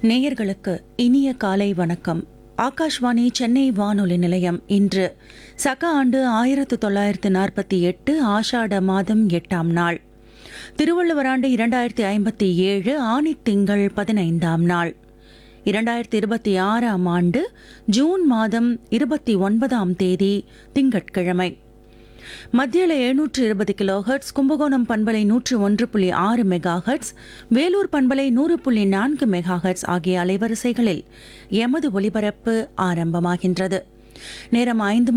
நேயர்களுக்கு இனிய காலை வணக்கம் ஆகாஷ்வாணி சென்னை வானொலி நிலையம் இன்று சக ஆண்டு ஆயிரத்து தொள்ளாயிரத்து நாற்பத்தி எட்டு ஆஷாட மாதம் எட்டாம் நாள் திருவள்ளுவர் ஆண்டு இரண்டாயிரத்தி ஐம்பத்தி ஏழு ஆணி திங்கள் பதினைந்தாம் நாள் இரண்டாயிரத்தி இருபத்தி ஆறாம் ஆண்டு ஜூன் மாதம் இருபத்தி ஒன்பதாம் தேதி திங்கட்கிழமை மத்தியில எழுநூற்று இருபது கிலோ ஹெர்ட்ஸ் கும்பகோணம் பண்பலை நூற்று ஒன்று புள்ளி ஆறு மெகா ஹெர்ட்ஸ் வேலூர் பண்பலை நூறு புள்ளி நான்கு மெகா ஹெர்ட்ஸ் ஆகிய அலைவரிசைகளில் எமது ஒலிபரப்பு ஆரம்பமாகின்றது நேரம் ஐந்து